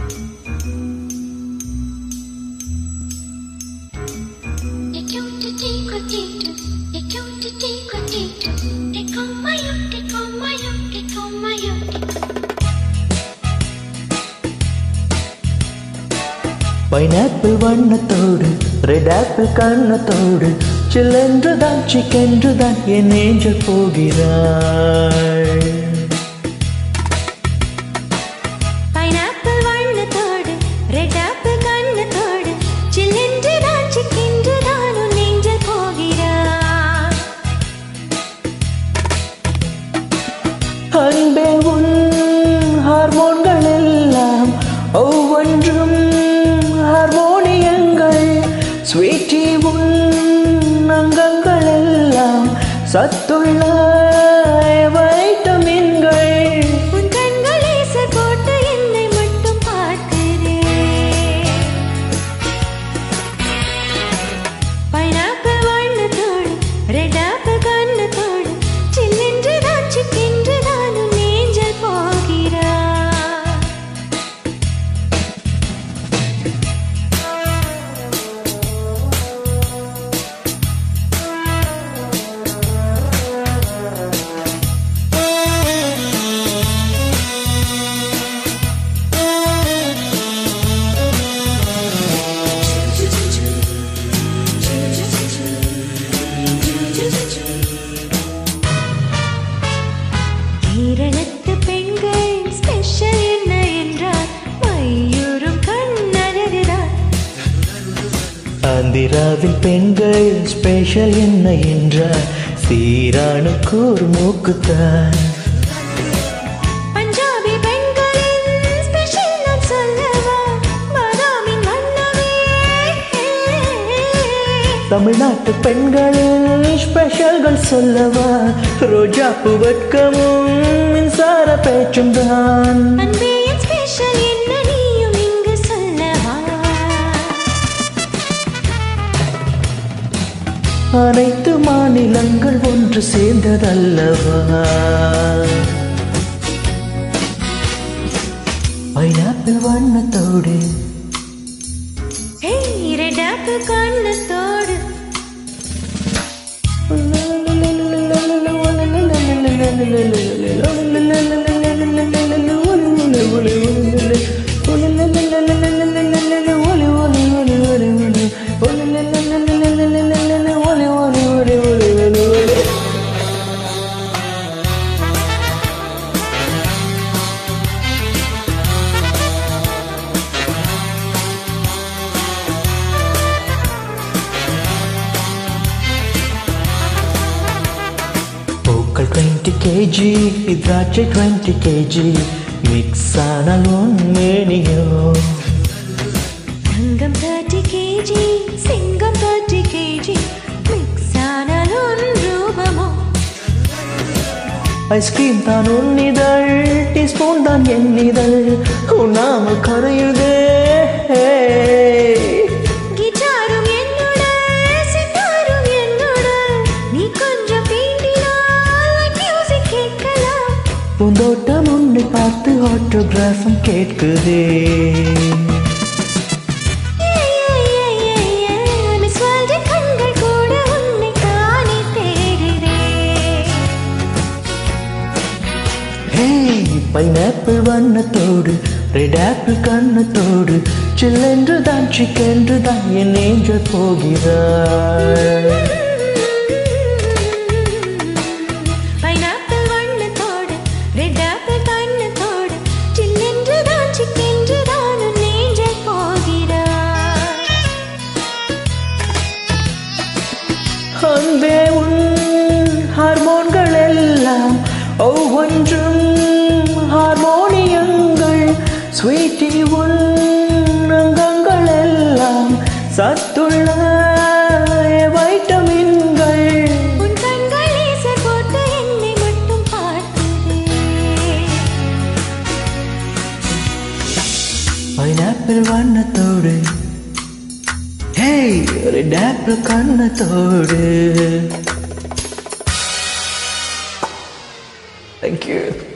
pineapple வண்ணத்தோடு red apple கண்ணத்தோடு சில்லென்றுதான் சிக்கென்றுதான் என் ஏஞ்சல் போகிறாள் பைனாப்பிள் வண்ணத்தோடு ரெட் ஆப்பிள் கண்ணத்தோடு சில்லென்று தான் சிக்கென்று தான் உன் நெஞ்சில் போகிறார் அன்பே உன் ஹார்மோன்கள் எல்லாம் ஒவ்வொன்றும் ஹார்மோனியங்கள் ஸ்வீட்டி உன் அங்கங்கள் எல்லாம் சத்துள்ள வைட்டமின்கள் உன் கண்கள் லேசர் போட்டு என்னை மட்டும் பார்க்கிறேன் பைனாப்பிள் வண்ணத்தோடு ரெட் ஆப்பிள் கண்ணத்தோடு சில்லென்று தான் சிக்கென்று தான் உன் நெஞ்சில் போகிறார் கேரளத்து பெண்கள் ஸ்பெஷல் என்ன என்றால் மையூரும் கண்ணழகுதான் ஆந்திராவில் பெண்கள் ஸ்பெஷல் என்ன என்றால் சீரானுக்கு ஒரு மூக்குத்தான் பஞ்சாபி பெண்களின் ஸ்பெஷல் நான் சொல்லவா பாதாமின் வண்ணமே தமிழ்நாட்டு பெண்களில் ஸ்பெஷல்கள் சொல்லவா ரோஜா பூவட்கமும் மின்சார பேச்சும் தான் அன்பே என் ஸ்பெஷல் என்ன நீயும் இங்கு சொல்லவா அனைத்து மாநிலங்கள் ஒன்று சேர்ந்ததல்லவா பைனாப்பிள் வண்ணத்தோடு ஹே ரெட் ஆப்பிள் கண்ணத்தோடு பூக்கள் டுவெண்ட்டி கேஜி திராட்சை டுவெண்ட்டி கேஜி மிக்ஸ் ஆனால் உண்மேனியோ தங்கம் தேர்ட்டி கேஜி சிங்கம் தேர்ட்டி கேஜி மிக்ஸ் ஆனால் உன் ரூபமோ ஐஸ்கிரீம் தான் உன்னிதழ் டீஸ்பூன் தான் எண்ணிதழ் உண்ணாமல் கரையுதே கிட்டாரும் என்னோட சித்தாரும் என்னோட நீ கொஞ்சம் தீண்டினால் மியூசிக் கேட்கலாம் பூந்தோட்டம் உன்னை பார்த்து ஆட்டோகிராஃபும் கேட்குதே மிஸ் வேர்ல்ட் கண்கள் கூட உன்னை தானே தேடுதே ஹே பைனாப்பிள் வண்ணத்தோடு ரெட் ஆப்பிள் கண்ணத்தோடு சில்லென்று தான் சிக்கென்று தான் என் ஏஞ்சல் போகிறாள் பைனாப்பிள் வண்ணத்தோடு ரெட் ஆப்பிள் கண்ணத்தோடு சில்லென்று தான் சிக்கென்று தான் உன் நெஞ்சில் போகிறார் அன்பே உன் ஹார்மோன்கள் எல்லாம் ஒவ்வொன்றும் ஹார்மோனியங்கள் ஸ்வீட்டி உன் அங்கங்கள் எல்லாம் சத்துள்ள வைட்டமின்கள் உன் கண்கள் லேசர் போட்டு என்னை மட்டும் பார்க்குதே பைனாப்பிள் வண்ணத்தோடு ஹே ரெட் ஆப்பிள் கண்ணத்தோடு தேங்க்யூ